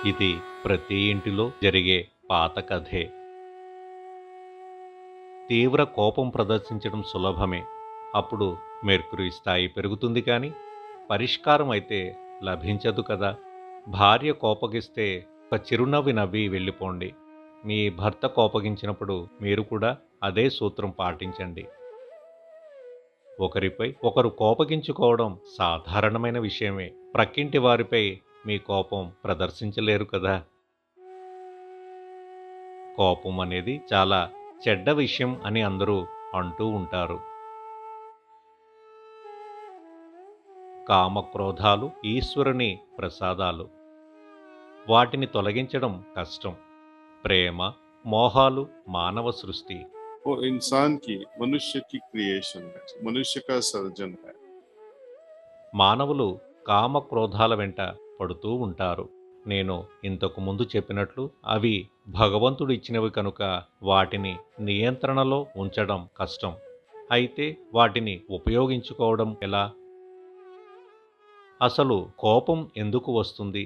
ఇది ప్రతి ఇంటిలో జరిగే పాత కథే తీవ్ర కోపం ప్రదర్శించడం సులభమే అప్పుడు మెర్కురీ స్థాయి పెరుగుతుంది కానీ పరిష్కారం అయితే లభించదు కదా భార్య కోపగిస్తే ఒక చిరునవ్వి నవ్వి వెళ్ళిపోండి మీ భర్త కోపగించినప్పుడు మీరు కూడా అదే సూత్రం పాటించండి ఒకరిపై ఒకరు కోపగించుకోవడం సాధారణమైన విషయమే ప్రక్కింటి వారిపై మీ కోపం ప్రదర్శించలేరు కదా కోపం అనేది చాలా చెడ్డ విషయం అని అందరూ అంటూ ఉంటారు కామక్రోధాలు ఈశ్వరుని ప్రసాదాలు వాటిని తొలగించడం కష్టం ప్రేమ మోహాలు మానవ సృష్టి वो इंसान की मनुष्य की क्रिएशन है मनुष्य का सर्जन है మానవులు కామక్రోధాల వెంట పడుతూ ఉంటారు నేను ఇంతకు ముందు చెప్పినట్లు అవి భగవంతుడు ఇచ్చినవి కనుక వాటిని నియంత్రణలో ఉంచడం కష్టం అయితే వాటిని ఉపయోగించుకోవడం ఎలా అసలు కోపం ఎందుకు వస్తుంది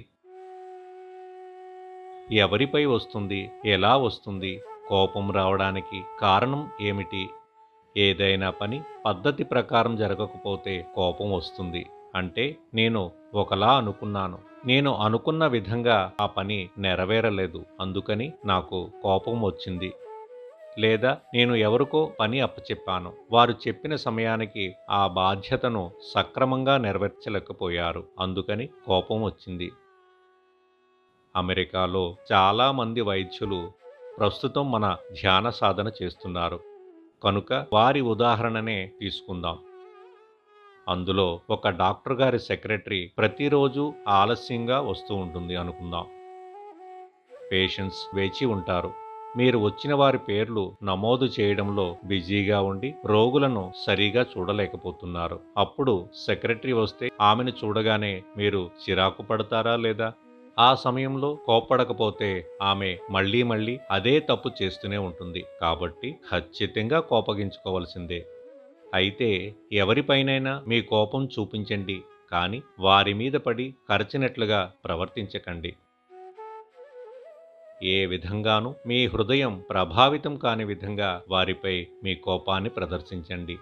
ఎవరిపై వస్తుంది ఎలా వస్తుంది కోపం రావడానికి కారణం ఏమిటి ఏదైనా పని పద్ధతి ప్రకారం జరగకపోతే కోపం వస్తుంది అంటే నేను ఒకలా అనుకున్నాను నేను అనుకున్న విధంగా ఆ పని నెరవేరలేదు అందుకని నాకు కోపం వచ్చింది లేదా నేను ఎవరికో పని అప్పచెప్పాను వారు చెప్పిన సమయానికి ఆ బాధ్యతను సక్రమంగా నెరవేర్చలేకపోయారు అందుకని కోపం వచ్చింది అమెరికాలో చాలా మంది వైద్యులు ప్రస్తుతం మన ధ్యాన సాధన చేస్తున్నారు కనుక వారి ఉదాహరణనే తీసుకుందాం అందులో ఒక డాక్టర్ గారి సెక్రటరీ ప్రతిరోజు ఆలస్యంగా వస్తూ ఉంటుంది అనుకుందాం పేషెంట్స్ వేచి ఉంటారు మీరు వచ్చిన వారి పేర్లు నమోదు చేయడంలో బిజీగా ఉండి రోగులను సరిగా చూడలేకపోతున్నారు అప్పుడు సెక్రటరీ వస్తే ఆమెను చూడగానే మీరు చిరాకు పడతారా లేదా ఆ సమయంలో కోపడకపోతే ఆమె మళ్ళీ మళ్ళీ అదే తప్పు చేస్తూనే ఉంటుంది కాబట్టి ఖచ్చితంగా కోపగించుకోవాల్సిందే అయితే ఎవరిపైనైనా మీ కోపం చూపించండి కానీ వారి మీద పడి కరచినట్లుగా ప్రవర్తించకండి ఏ విధంగానూ మీ హృదయం ప్రభావితం కాని విధంగా వారిపై మీ కోపాన్ని ప్రదర్శించండి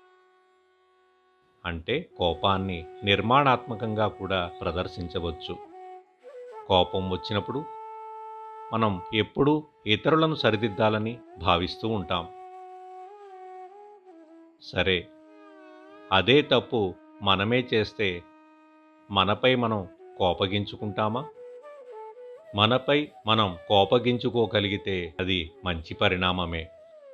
అంటే కోపాన్ని నిర్మాణాత్మకంగా కూడా ప్రదర్శించవచ్చు కోపం వచ్చినప్పుడు మనం ఎప్పుడూ ఇతరులను సరిదిద్దాలని భావిస్తూ ఉంటాం సరే అదే తప్పు మనమే చేస్తే మనపై మనం కోపగించుకుంటామా మనపై మనం కోపగించుకోగలిగితే అది మంచి పరిణామమే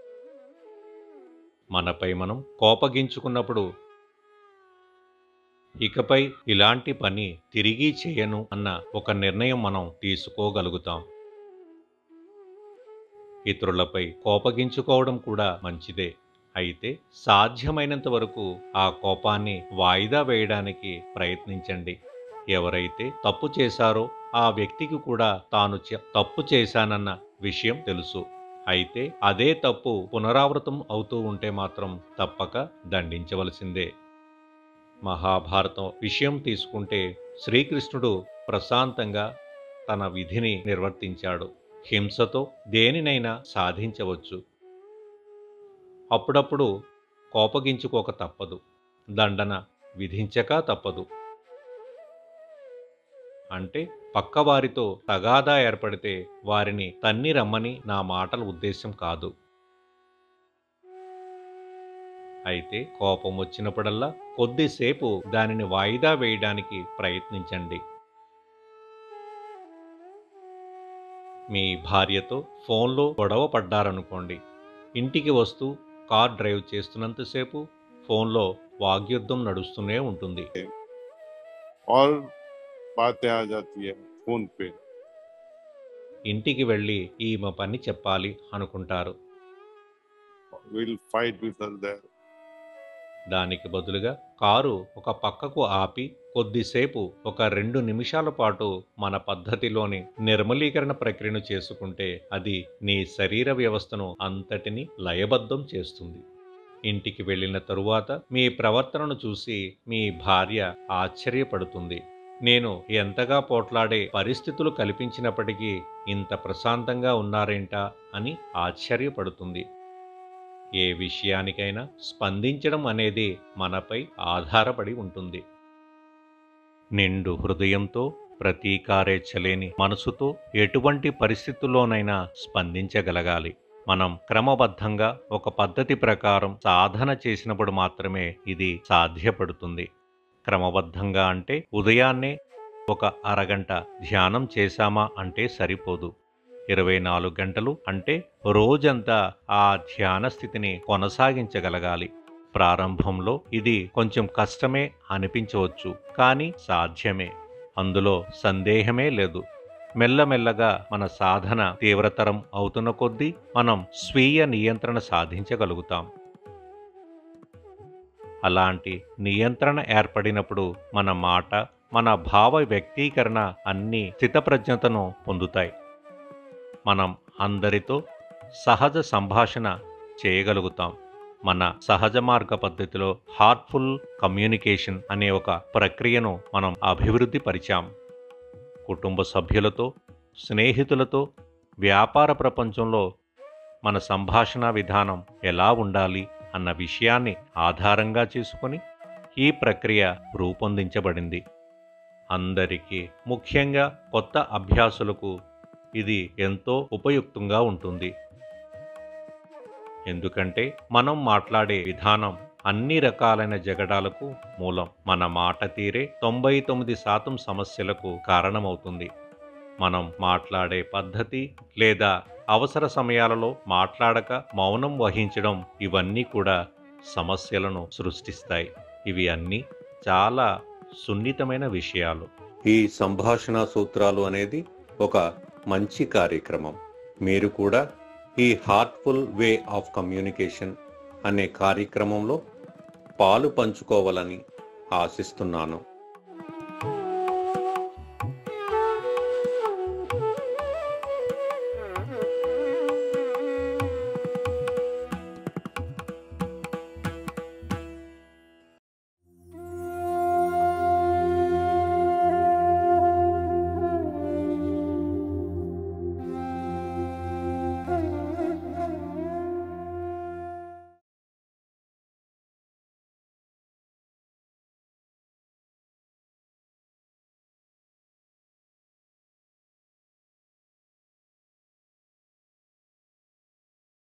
మనపై మనం కోపగించుకున్నప్పుడు ఇకపై ఇలాంటి పని తిరిగి చేయను అన్న ఒక నిర్ణయం మనం తీసుకోగలుగుతాం ఇతరులపై కోపగించుకోవడం కూడా మంచిదే అయితే సాధ్యమైనంత వరకు ఆ కోపాన్ని వాయిదా వేయడానికి ప్రయత్నించండి ఎవరైతే తప్పు చేశారో ఆ వ్యక్తికి కూడా తాను చే- తప్పు చేశానన్న విషయం తెలుసు అయితే అదే తప్పు పునరావృతం అవుతూ ఉంటే మాత్రం తప్పక దండించవలసిందే మహాభారతం విషయం తీసుకుంటే శ్రీకృష్ణుడు ప్రశాంతంగా తన విధిని నిర్వర్తించాడు హింసతో దేనినైనా సాధించవచ్చు అప్పుడప్పుడు కోపగించుకోక తప్పదు దండన విధించక తప్పదు అంటే పక్కవారితో తగాదా ఏర్పడితే వారిని తన్ని రమ్మని నా మాటల ఉద్దేశం కాదు అయితే కోపం వచ్చినప్పుడల్లా కొద్దిసేపు దానిని వాయిదా వేయడానికి ప్రయత్నించండి మీ భార్యతో ఫోన్లో గొడవ పడ్డారనుకోండి ఇంటికి వస్తూ కార్ డ్రైవ్ చేస్తున్నంతసేపు ఫోన్లో వాగ్యుద్ధం నడుస్తూనే ఉంటుంది और बातें आ जाती है फोन पे ఇంటికి వెళ్ళి ఈమె పని చెప్పాలి అనుకుంటారు will fight with her there దానికి బదులుగా కారు ఒక పక్కకు ఆపి కొద్దిసేపు ఒక రెండు నిమిషాల పాటు మన పద్ధతిలోని నిర్మలీకరణ ప్రక్రియను చేసుకుంటే అది నీ శరీర వ్యవస్థను అంతటిని లయబద్ధం చేస్తుంది ఇంటికి వెళ్ళిన తరువాత మీ ప్రవర్తనను చూసి మీ భార్య ఆశ్చర్యపడుతుంది నేను ఎంతగా పోట్లాడే పరిస్థితులు కల్పించినప్పటికీ ఇంత ప్రశాంతంగా ఉన్నారేంటా అని ఆశ్చర్యపడుతుంది ఏ విషయానికైనా స్పందించడం అనేది మనపై ఆధారపడి ఉంటుంది నిండు హృదయంతో ప్రతీకారేచ్చలేని మనసుతో ఎటువంటి పరిస్థితుల్లోనైనా స్పందించగలగాలి మనం క్రమబద్ధంగా ఒక పద్ధతి ప్రకారం సాధన చేసినప్పుడు మాత్రమే ఇది సాధ్యపడుతుంది క్రమబద్ధంగా అంటే ఉదయాన్నే ఒక అరగంట ధ్యానం చేశామా అంటే సరిపోదు ఇరవై నాలుగు గంటలు అంటే రోజంతా ఆ ధ్యాన స్థితిని కొనసాగించగలగాలి ప్రారంభంలో ఇది కొంచెం కష్టమే అనిపించవచ్చు కానీ సాధ్యమే అందులో సందేహమే లేదు మెల్లమెల్లగా మన సాధన తీవ్రతరం అవుతున్న కొద్దీ మనం స్వీయ నియంత్రణ సాధించగలుగుతాం అలాంటి నియంత్రణ ఏర్పడినప్పుడు మన మాట మన భావ వ్యక్తీకరణ అన్నీ స్థితప్రజ్ఞతను పొందుతాయి మనం అందరితో సహజ సంభాషణ చేయగలుగుతాం మన సహజ మార్గ పద్ధతిలో హార్ట్ఫుల్ కమ్యూనికేషన్ అనే ఒక ప్రక్రియను మనం అభివృద్ధి పరిచాం కుటుంబ సభ్యులతో స్నేహితులతో వ్యాపార ప్రపంచంలో మన సంభాషణ విధానం ఎలా ఉండాలి అన్న విషయాన్ని ఆధారంగా చేసుకొని ఈ ప్రక్రియ రూపొందించబడింది అందరికీ ముఖ్యంగా కొత్త అభ్యాసులకు ఇది ఎంతో ఉపయుక్తంగా ఉంటుంది ఎందుకంటే మనం మాట్లాడే విధానం అన్ని రకాలైన జగడాలకు మూలం మన మాట తీరే తొంభై తొమ్మిది శాతం సమస్యలకు కారణమవుతుంది మనం మాట్లాడే పద్ధతి లేదా అవసర సమయాలలో మాట్లాడక మౌనం వహించడం ఇవన్నీ కూడా సమస్యలను సృష్టిస్తాయి ఇవి అన్నీ చాలా సున్నితమైన విషయాలు ఈ సంభాషణ సూత్రాలు అనేది ఒక మంచి కార్యక్రమం మీరు కూడా ఈ హార్ట్ఫుల్ వే ఆఫ్ కమ్యూనికేషన్ అనే కార్యక్రమంలో పాలు పంచుకోవాలని ఆశిస్తున్నాను